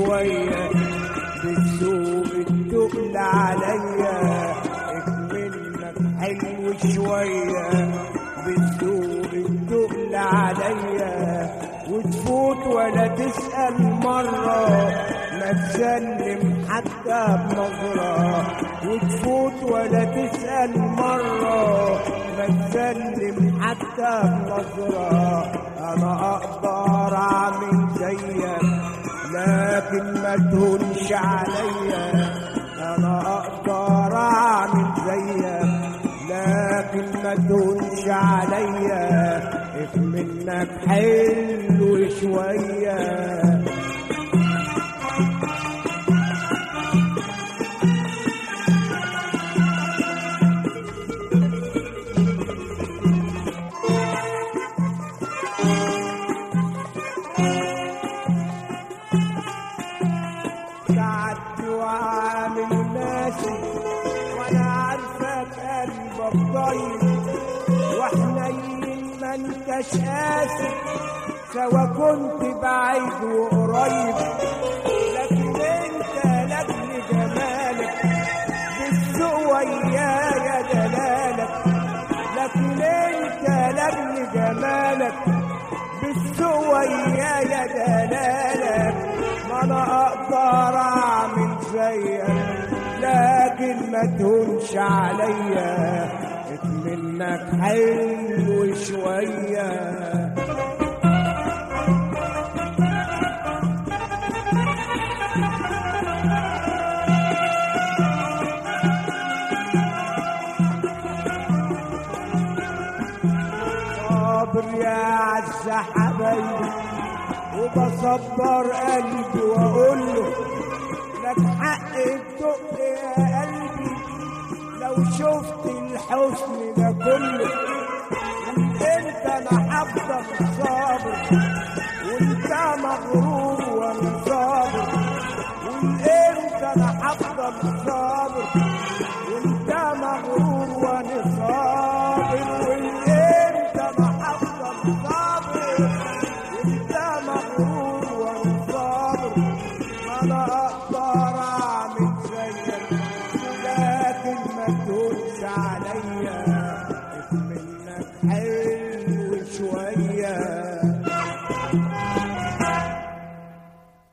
شوية بالسوق التقل عليا اكملك حلو شوية بالسوق التقل عليا وتفوت ولا تسأل مرة ما تسلم حتى بنظرة وتفوت ولا تسأل مرة ما تسلم حتى بنظرة أنا أقدر أعمل زيك لكن ما تهونش عليا أنا أقدر أعمل زيك لكن ما تهونش عليا اف منك حلو شويه تعدي وعامل ناسي وانا عارفك قلبك طيب وحنين ما انتش قاسي سوا كنت بعيد وقريب لكن انت لاجل جمالك بالسوء ويايا دلالك لكن انت لاجل جمالك بالسوء ويايا دلالك ما انا اقدر اعمل زيك لكن ما تهونش عليا منك حلو شويه صابر يا عز حبايبي وبصبر قلبي واقول له لك حق الدق يا قلبي لو شفت الحسن ده كله انت انا هفضل صابر وانت مغرور وانا صابر وانت انا هفضل صابر وانت مغرور وانا صابر وانت انا هفضل صابر وانت مغرور وانا صابر ما انا اقدر اعمل زيك لكن ما تهونش عليا